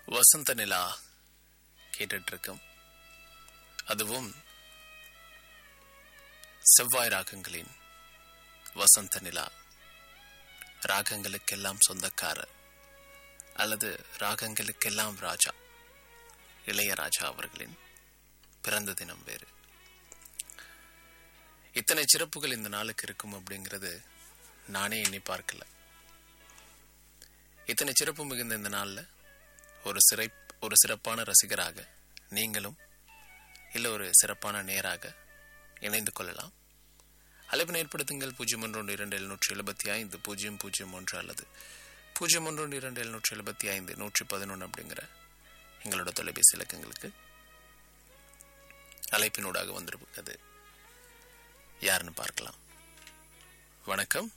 வசந்த நிலா கேட்டுட்டு இருக்கோம் அதுவும் செவ்வாய் ராகங்களின் வசந்த நிலா ராகங்களுக்கெல்லாம் சொந்தக்காரர் அல்லது ராகங்களுக்கெல்லாம் ராஜா இளையராஜா அவர்களின் பிறந்த தினம் வேறு இத்தனை சிறப்புகள் இந்த நாளுக்கு இருக்கும் அப்படிங்கிறது நானே எண்ணி பார்க்கல இத்தனை சிறப்பு மிகுந்த இந்த நாளில் ஒரு சிறை ஒரு சிறப்பான ரசிகராக நீங்களும் இல்லை ஒரு சிறப்பான நேராக இணைந்து கொள்ளலாம் அழைப்பினை ஏற்படுத்துங்கள் பூஜ்ஜியம் ஒன்று ஒன்று இரண்டு எழுநூற்றி எழுபத்தி ஐந்து பூஜ்ஜியம் பூஜ்ஜியம் ஒன்று அல்லது பூஜ்ஜியம் ஒன்று ஒன்று இரண்டு எழுநூற்றி எழுபத்தி ஐந்து நூற்றி பதினொன்று அப்படிங்கிற எங்களோட தொலைபேசி இலக்கங்களுக்கு அழைப்பினூடாக வந்திருக்கிறது யாருன்னு பார்க்கலாம் வணக்கம்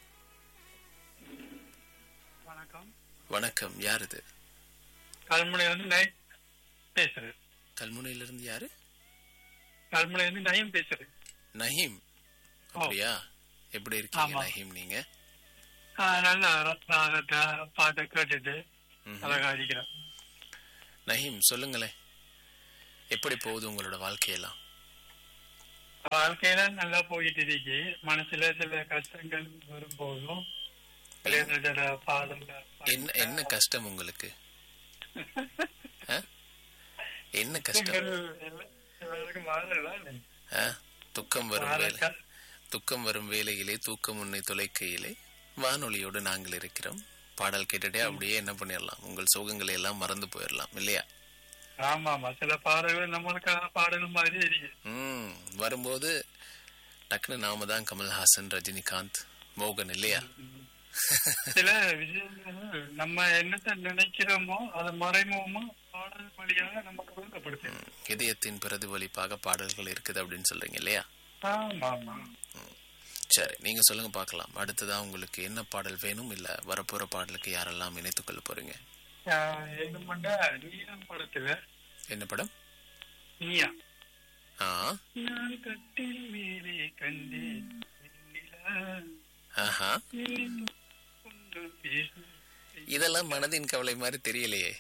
வணக்கம் வணக்கம் யார் இது கல்முனையிலிருந்து நயம் பேசுறேன் கல்முனையிலிருந்து யாரு கல்முனையிலிருந்து நயம் பேசுறேன் நஹீம் அப்படியா எப்படி இருக்கீங்க ஆமா. நஹீம் நீங்க ஆ, நல்ல ரத்னாகத்தை பாட்டை கேட்டுட்டு ம்ஹும். அழகா அடிக்கிறேன் நஹீம் சொல்லுங்களேன் எப்படி போகுது உங்களோட வாழ்க்கையெல்லாம் வாழ்க்கையில நல்லா போயிட்டு இருக்கு மனசுல சில கஷ்டங்கள் வரும்போதும் இளையராஜாவோட பாடல்ல என்ன என்ன கஷ்டம் உங்களுக்கு ஆ? என்ன கஷ்டம் எல்லாருக்கும் மாறல ஆ? துக்கம் வரும் வேலை துக்கம் வரும் வேலையிலே தூக்கம் உன்னை தொலைக்கையிலே வானொலியோடு நாங்கள் இருக்கிறோம் பாடல் கேட்டுட்டே அப்படியே என்ன பண்ணிடலாம் உங்கள் சோகங்களை எல்லாம் மறந்து போயிடலாம் இல்லையா ஆமா ஆமா சில பாடல்கள் நம்மளுக்கான பாடல் மாதிரி இருக்கு ம் வரும்போது டக்குன்னு நாம தான் கமல்ஹாசன் ரஜினிகாந்த் மோகன் இல்லையா சில விஷயங்கள் நம்ம என்னத்தை நினைக்கிறோமோ அதை மறைமுகமா பாடல் வழியாக நமக்கு விளக்கப்படுது ம், இதயத்தின் பிரதிபலிப்பாக பாடல்கள் இருக்குது அப்படின்னு சொல்றீங்க இல்லையா ஆமா ஆமா சரி நீங்க சொல்லுங்க பார்க்கலாம் அடுத்ததா உங்களுக்கு என்ன பாடல் வேணும் இல்ல வரப்போற பாடலுக்கு யாரெல்லாம் இணைத்துக் கொள்ள போறீங்க எங்கமண்டா நீயா படத்துல என்ன படம் நீயா ஆ நான் கட்டில் மேலே கண்டேன் வெண்ணிலா, ஆஹா ஏன் கொண்டு பேசும் இதெல்லாம் மனதின் கவலை மாதிரி தெரியலையே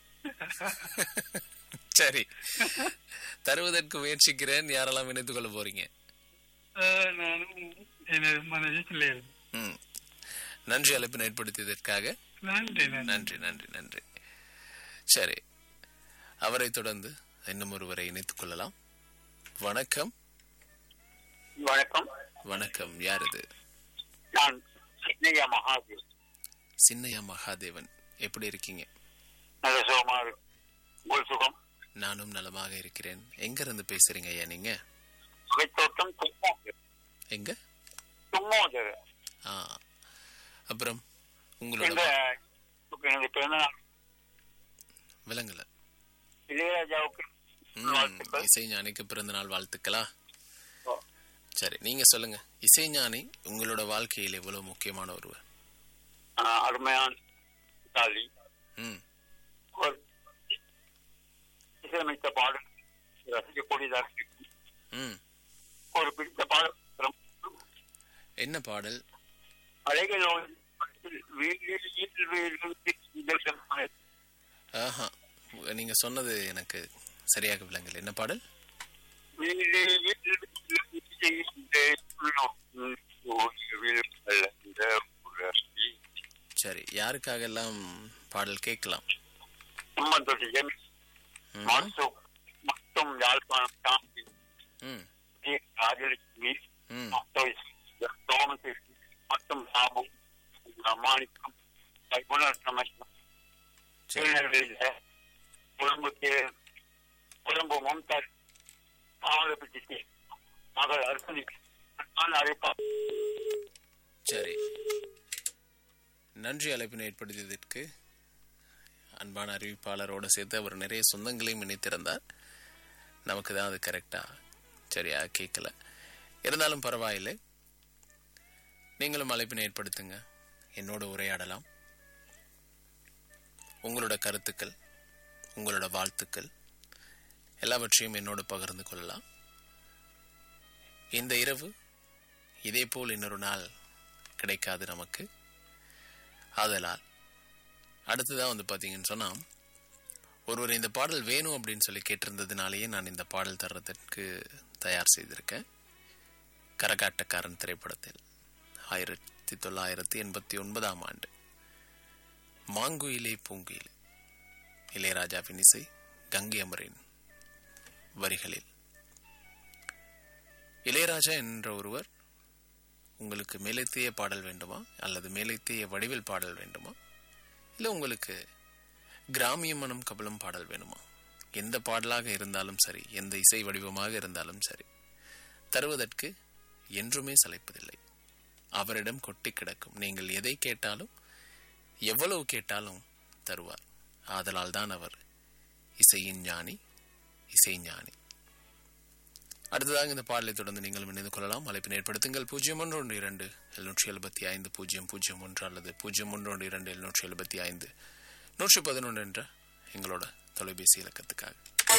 சரி தருவதற்கு முயற்சிக்கிறேன் யாரெல்லாம் இணைத்துக் கொள்ள போறீங்க ஆஹ், நானும் எனது மனதில் பிள்ளைகள் ம் நன்றி அழைப்பினை ஏற்படுத்தியதற்காக நன்றி நன்றி நன்றி நன்றி நன்றி சரி அவரை தொடர்ந்து இன்னும் ஒருவரை இணைத்துக் கொள்ளலாம் வணக்கம் வணக்கம் வணக்கம் யார் இது நான் சின்னையா மகாதேவ் சின்னையா மகாதேவன் எப்படி இருக்கீங்க நல்ல சுகமா இருக்கு உங்கள் சுகம் நானும் நலமாக இருக்கிறேன் எங்க இருந்து பேசுறீங்க ஐயா நீங்க சுகைத்தோட்டம் தும்மோதர் எங்க தும்மோதர் ஆ அப்புறம் உங்களோட என்ற எனது பிறந்தநாள் விலங்குல இளையராஜாவுக்கு ம், வாழ்த்துக்கள். இசைஞானிக்கு பிறந்த நாள் வாழ்த்துக்களா ஓ. சரி நீங்க சொல்லுங்க இசைஞானி உங்களோட வாழ்க்கையில் எவ்வளவு முக்கியமான ஒருவர் ஆஹ், அருமையான தாலி ம் ஒரு இசையமைத்த பாடல் ரசிக்கக்கூடியதாக இருக்கு. ம் ஒரு பிடித்த பாடல் என்ன பாடல் அலைகள் படத்தில் வீட்டில் வீட்டில் வீட்டில் இதழ்களான ஆஹா நீங்க சொன்னது எனக்கு சரியாக விளங்கல என்ன பாடல் வீட்டில் வீட்டில் வீட்டில் உள்ளோம். ஓய்வில் கலந்த உலகி. சரி யாருக்காக எல்லாம் பாடல் கேட்கலாம் சம்பந்தோட எம் ம், மாசு மற்றும் யாழ்ப்பாணம் தாண்டி ம் டி. ராஜலட்சுமி ம் மற்றும் தோமஸ் மற்றும் சாபு மாணிக்கம் குணரத்னமட்டம் சரி திருநெல்வேலியில கொழும்புக்கு கொழும்பு மம்தாஜ் ஆவலப்பட்டி மகள் அர்ப்பணி நான் அறிப்பா சரி நன்றி அழைப்பினை ஏற்படுத்தியதற்கு அன்பான அறிவிப்பாளரோட சேர்த்து அவர் நிறைய சொந்தங்களையும் இணைத்திருந்தார் நமக்கு தான் அது கரெக்டா சரியா கேட்கல இருந்தாலும் பரவாயில்லை நீங்களும் அழைப்பினை ஏற்படுத்துங்க என்னோட உரையாடலாம் உங்களோட கருத்துக்கள் உங்களோட வாழ்த்துக்கள் எல்லாவற்றையும் என்னோடு பகிர்ந்து கொள்ளலாம் இந்த இரவு இதே போல் இன்னொரு நாள் கிடைக்காது நமக்கு ஆதலால் அடுத்ததாக வந்து பார்த்தீங்கன்னு சொன்னால் ஒருவர் இந்த பாடல் வேணும் அப்படின்னு சொல்லி கேட்டிருந்ததுனாலேயே நான் இந்த பாடல் தர்றதற்கு தயார் செய்திருக்கேன் கரகாட்டக்காரன் திரைப்படத்தில் ஆயிரத்தி தொள்ளாயிரத்தி எண்பத்தி ஒன்பதாம் ஆண்டு மாங்குயிலே பூங்குயிலே இளையராஜாவின் இசை கங்கை அமரின் வரிகளில் இளையராஜா என்ற ஒருவர் உங்களுக்கு மேலைத்தேய பாடல் வேண்டுமா அல்லது மேலைத்தேய வடிவில் பாடல் வேண்டுமா இல்லை உங்களுக்கு கிராமிய மனம் கபலம் பாடல் வேணுமா எந்த பாடலாக இருந்தாலும் சரி எந்த இசை வடிவமாக இருந்தாலும் சரி தருவதற்கு என்றுமே சளைப்பதில்லை அவரிடம் கொட்டி கிடக்கும் நீங்கள் எதை கேட்டாலும் எவ்வளவு கேட்டாலும் தருவார் ஆதலால் தான் அவர் இசையின் ஞானி இசை ஞானி அடுத்ததாக இந்த பாடலை தொடர்ந்து நீங்கள் இணைந்து கொள்ளலாம் அழைப்பினை ஏற்படுத்துங்கள் பூஜ்ஜியம் ஒன்று ஒன்று இரண்டு எழுநூற்றி எழுபத்தி ஐந்து பூஜ்ஜியம் பூஜ்ஜியம் ஒன்று அல்லது பூஜ்ஜியம் ஒன்று ஒன்று இரண்டு எழுநூற்றி எழுபத்தி ஐந்து நூற்றி பதினொன்று என்ற எங்களோட தொலைபேசி இலக்கத்துக்காக